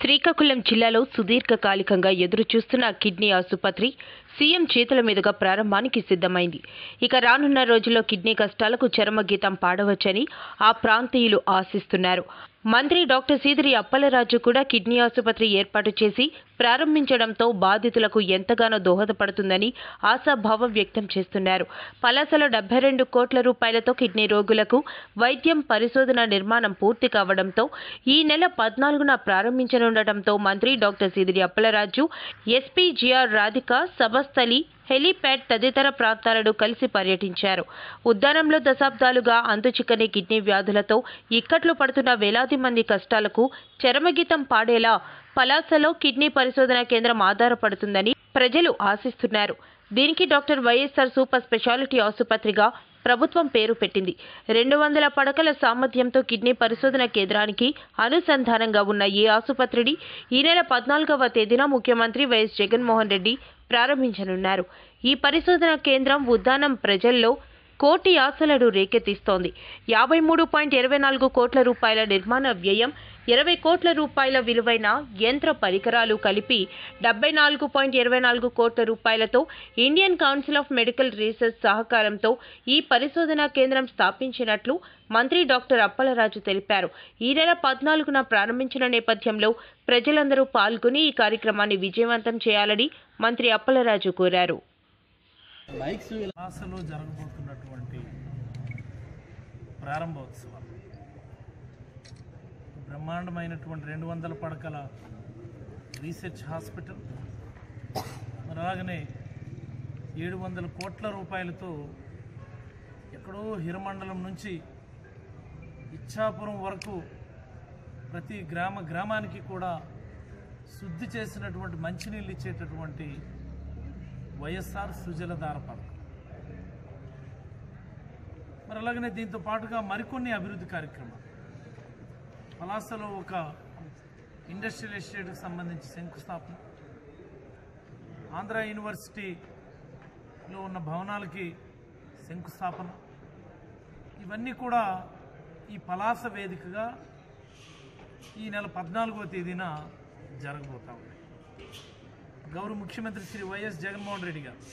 శ్రీకాకుళం జిల్లాలో సుదీర్ఘకాలికంగా ఎదురు చూస్తున్న కిడ్నీ ఆసుపత్రి సీఎం చేతుల మీదుగా ప్రారంభానికి సిద్ధమైంది ఇక రానున్న రోజుల్లో కిడ్నీ కష్టాలకు చరమగీతం పాడవచ్చని ఆ ప్రాంతీయులు ఆశిస్తున్నారు మంత్రి డాక్టర్ సీదిరి అప్పలరాజు కూడా కిడ్నీ ఆసుపత్రి ఏర్పాటు చేసి ప్రారంభించడంతో బాధితులకు ఎంతగానో దోహదపడుతుందని ఆశాభావం వ్యక్తం చేస్తున్నారు పలాసలో డెబ్బై రెండు కోట్ల రూపాయలతో కిడ్నీ రోగులకు వైద్యం పరిశోధన నిర్మాణం పూర్తి కావడంతో ఈ నెల పద్నాలుగున ప్రారంభించనుండటంతో మంత్రి డాక్టర్ సీదిరి అప్పలరాజు ఎస్పీ జిఆర్ రాధిక సభస్థలి హెలీప్యాడ్ తదితర ప్రాంతాలను కలిసి పర్యటించారు ఉద్దానంలో దశాబ్దాలుగా అంతుచిక్కని కిడ్నీ వ్యాధులతో ఇక్కట్లు పడుతున్న వేలాది మంది కష్టాలకు చరమగీతం పాడేలా పలాసలో కిడ్నీ పరిశోధన కేంద్రం ఆధారపడుతుందని ప్రజలు ఆశిస్తున్నారు దీనికి డాక్టర్ వైఎస్ఆర్ సూపర్ స్పెషాలిటీ ఆసుపత్రిగా ప్రభుత్వం పేరు పెట్టింది రెండు వందల పడకల సామర్థ్యంతో కిడ్నీ పరిశోధన కేంద్రానికి అనుసంధానంగా ఉన్న ఈ ఆసుపత్రిని ఈ నెల పద్నాలుగవ తేదీన ముఖ్యమంత్రి వైఎస్ జగన్మోహన్ రెడ్డి ప్రారంభించనున్నారు ఈ పరిశోధన కేంద్రం ఉద్దానం ప్రజల్లో కోటి ఆశలను రేకెత్తిస్తోంది యాభై మూడు పాయింట్ ఇరవై నాలుగు కోట్ల రూపాయల నిర్మాణ వ్యయం ఇరవై కోట్ల రూపాయల విలువైన యంత్ర పరికరాలు కలిపి డెబ్బై నాలుగు పాయింట్ ఇరవై నాలుగు కోట్ల రూపాయలతో Indian council of medical research సహకారంతో ఈ పరిశోధనా కేంద్రం స్థాపించినట్లు మంత్రి డాక్టర్ అప్పలరాజు తెలిపారు ఈ నెల పద్నాలుగున ప్రారంభించిన నేపథ్యంలో ప్రజలందరూ పాల్గొని ఈ కార్యక్రమాన్ని విజయవంతం చేయాలని మంత్రి అప్పలరాజు కోరారు పలాసలో జరగబోతున్నటువంటి ప్రారంభోత్సవాలు బ్రహ్మాండమైనటువంటి రెండు వందల పడకల రీసెర్చ్ హాస్పిటల్ మరి అలాగనే ఏడు వందల కోట్ల రూపాయలతో ఎక్కడో హిరమండలం నుంచి ఇచ్చాపురం వరకు ప్రతి గ్రామ గ్రామానికి కూడా శుద్ధి చేసినటువంటి మంచినీళ్ళు ఇచ్చేటటువంటి వైఎస్ఆర్ సుజలధార పథకం మరి అలాగనే దీంతో పాటుగా మరికొన్ని అభివృద్ధి కార్యక్రమాలు పలాసలో ఒక ఇండస్ట్రియల్ ఎస్టేట్కి సంబంధించి శంకుస్థాపన ఆంధ్ర యూనివర్సిటీలో ఉన్న భవనాలకి శంకుస్థాపన ఇవన్నీ కూడా ఈ పలాస వేదికగా ఈ నెల పద్నాలుగవ తేదీన జరగబోతా ఉన్నాయి గౌరవ ముఖ్యమంత్రి శ్రీ వైఎస్ జగన్మోహన్ రెడ్డి గారు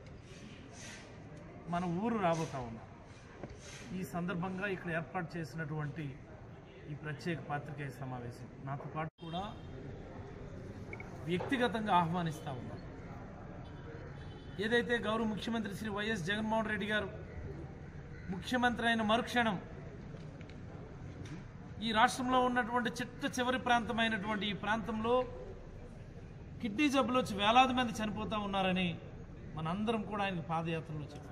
మన ఊరు రాబోతా ఉన్నాం ఈ సందర్భంగా ఇక్కడ ఏర్పాటు చేసినటువంటి ఈ ప్రత్యేక పాత్రికేయ సమావేశం నాతో పాటు కూడా వ్యక్తిగతంగా ఆహ్వానిస్తా ఉన్నాం ఏదైతే గౌరవ ముఖ్యమంత్రి శ్రీ వైఎస్ జగన్మోహన్ రెడ్డి గారు ముఖ్యమంత్రి అయిన మరుక్షణం ఈ రాష్ట్రంలో ఉన్నటువంటి చిట్ట చివరి ప్రాంతమైనటువంటి ఈ ప్రాంతంలో కిడ్నీ జబ్బులు వచ్చి వేలాది మంది చనిపోతూ ఉన్నారని మనందరం కూడా ఆయనకు పాదయాత్రలో చెప్పాం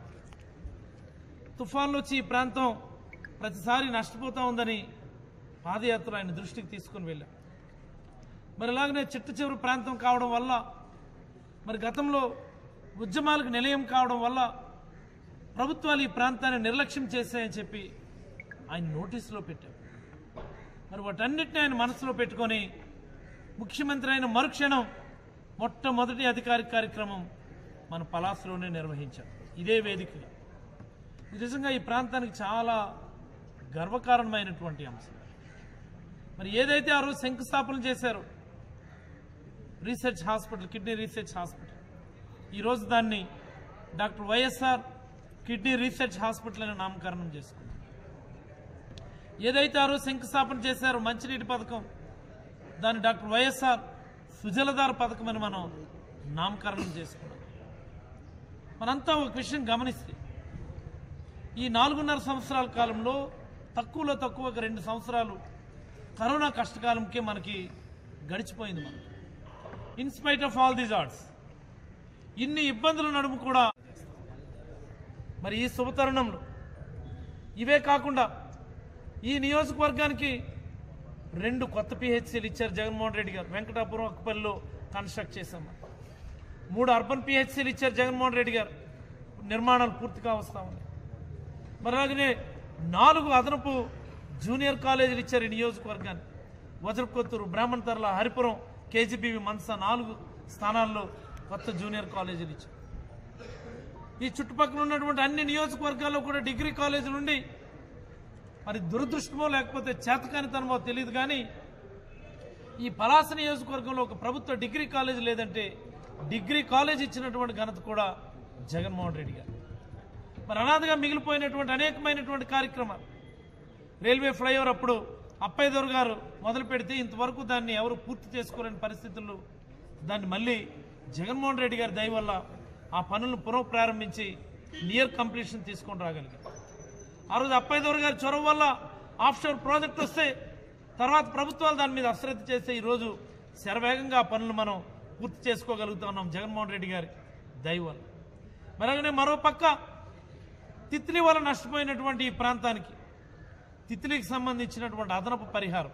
తుఫాన్లు వచ్చి ఈ ప్రాంతం ప్రతిసారి నష్టపోతూ ఉందని పాదయాత్ర ఆయన దృష్టికి తీసుకుని వెళ్ళాం మరి ఇలాగనే చిట్ట చివరి ప్రాంతం కావడం వల్ల మరి గతంలో ఉద్యమాలకు నిలయం కావడం వల్ల ప్రభుత్వాలు ఈ ప్రాంతాన్ని నిర్లక్ష్యం చేశాయని చెప్పి ఆయన నోటీసులో పెట్టారు మరి వాటన్నిటిని ఆయన మనసులో పెట్టుకొని ముఖ్యమంత్రి అయిన మరుక్షణం మొట్టమొదటి అధికారిక కార్యక్రమం మన పలాసలోనే నిర్వహించాం ఇదే వేదికగా ఇది నిజంగా ఈ ప్రాంతానికి చాలా గర్వకారణమైనటువంటి అంశం మరి ఏదైతే ఆ రోజు శంకుస్థాపన చేశారో research hospital kidney research hospital ఈరోజు దాన్ని doctor YSR kidney research hospital అని నామకరణం చేసుకున్నాం ఏదైతే ఆ రోజు శంకుస్థాపన చేశారో మంచినీటి పథకం దాన్ని డాక్టర్ వైఎస్ఆర్ సుజలధార పథకం అని మనం నామకరణం చేసుకున్నాం మనంతా ఒక విషయం గమనిస్తే ఈ నాలుగున్నర సంవత్సరాల కాలంలో తక్కువలో తక్కువ ఒక రెండు సంవత్సరాలు కరోనా కష్టకాలంకే మనకి గడిచిపోయింది మనకి ఇన్స్పైట్ ఆఫ్ ఆల్ దీస్ ఆర్ట్స్ ఇన్ని ఇబ్బందుల నడుము కూడా మరి ఈ శుభతరుణంలో ఇవే కాకుండా ఈ నియోజకవర్గానికి రెండు కొత్త పిహెచ్సీలు ఇచ్చారు జగన్మోహన్ రెడ్డి గారు వెంకటాపురం అక్కపల్లిలో కన్స్ట్రక్ట్ చేశాం మూడు అర్బన్ పిహెచ్సీలు ఇచ్చారు జగన్మోహన్ రెడ్డి గారు నిర్మాణాలు పూర్తిగా వస్తా ఉన్నాయి మరి అలాగనే నాలుగు అదనపు జూనియర్ కాలేజీలు ఇచ్చారు ఈ నియోజకవర్గాన్ని వజ్రకొత్తూరు బ్రాహ్మణ తర్ల హరిపురం కేజీబీవి మనస నాలుగు స్థానాల్లో కొత్త జూనియర్ కాలేజీలు ఇచ్చారు ఈ చుట్టుపక్కల ఉన్నటువంటి అన్ని నియోజకవర్గాల్లో కూడా డిగ్రీ కాలేజీలు ఉండి మరి దురదృష్టమో లేకపోతే చేతకానితనమో తెలియదు కానీ ఈ పలాస నియోజకవర్గంలో ఒక ప్రభుత్వ డిగ్రీ కాలేజ్ లేదంటే డిగ్రీ కాలేజ్ ఇచ్చినటువంటి ఘనత కూడా జగన్మోహన్ రెడ్డి గారు మరి అనాథగా మిగిలిపోయినటువంటి అనేకమైనటువంటి కార్యక్రమాలు రైల్వే ఫ్లైఓవర్ అప్పుడు అప్పయ్యదొర గారు మొదలు పెడితే ఇంతవరకు దాన్ని ఎవరు పూర్తి చేసుకోలేని పరిస్థితుల్లో దాన్ని మళ్ళీ జగన్మోహన్ రెడ్డి గారి దయ వల్ల ఆ పనులను పునః ప్రారంభించి నియర్ కంప్లీషన్ తీసుకొని రాగలిగారు ఆ రోజు అప్పయ్యదొర గారి చొరవ వల్ల ఆఫ్షోర్ ప్రాజెక్ట్ వస్తే తర్వాత ప్రభుత్వాలు దాని మీద అశ్రద్ధ చేస్తే ఈరోజు శరవేగంగా ఆ పనులు మనం పూర్తి చేసుకోగలుగుతా ఉన్నాం జగన్మోహన్ రెడ్డి గారి దయ వల్ల మరి అలాగనే మరో పక్క తిత్లీ వల్ల నష్టపోయినటువంటి ఈ ప్రాంతానికి తిత్లీకి సంబంధించినటువంటి అదనపు పరిహారం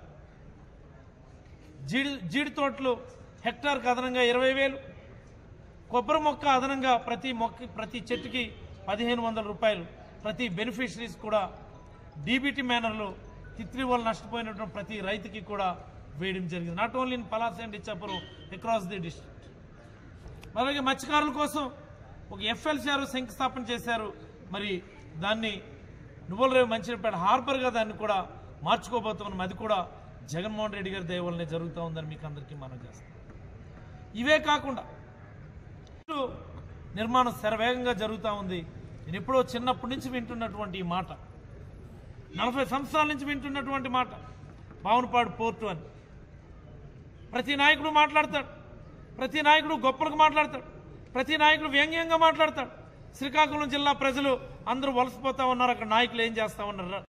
జీడి జీడి తోటలు హెక్టార్కి అదనంగా ఇరవై వేలు కొబ్బరి మొక్క అదనంగా ప్రతి మొక్క ప్రతి చెట్టుకి పదిహేను వందల రూపాయలు ప్రతి బెనిఫిషరీస్ కూడా డీబీటీ మేనర్లో తిత్లీ వల్ల నష్టపోయినటువంటి ప్రతి రైతుకి కూడా వేయడం జరిగింది not only in Palasa and Ichchapuram across the district అలాగే మత్స్యకారుల కోసం ఒక ఎఫ్ఎల్సిఆర్ శంకుస్థాపన చేశారు మరి దాన్ని నువ్వులరేవు మంచినపేట హార్బర్గా దాన్ని కూడా మార్చుకోబోతున్నాం అది కూడా జగన్మోహన్ రెడ్డి గారి దయ వల్లనే జరుగుతూ ఉందని మీకు అందరికీ మనం చేస్తాం ఇవే కాకుండా ఇటు నిర్మాణం శరవేగంగా జరుగుతూ ఉంది నేను ఎప్పుడో చిన్నప్పటి నుంచి వింటున్నటువంటి ఈ మాట నలభై సంవత్సరాల నుంచి వింటున్నటువంటి మాట బావనపాడు పోర్టు అని ప్రతి నాయకుడు మాట్లాడతాడు ప్రతి నాయకుడు గొప్పలకు మాట్లాడతాడు ప్రతి నాయకుడు వ్యంగ్యంగా మాట్లాడతాడు శ్రీకాకుళం జిల్లా ప్రజలు అందరూ వలసపోతా ఉన్నారు అక్కడ నాయకులు ఏం చేస్తా ఉన్నారు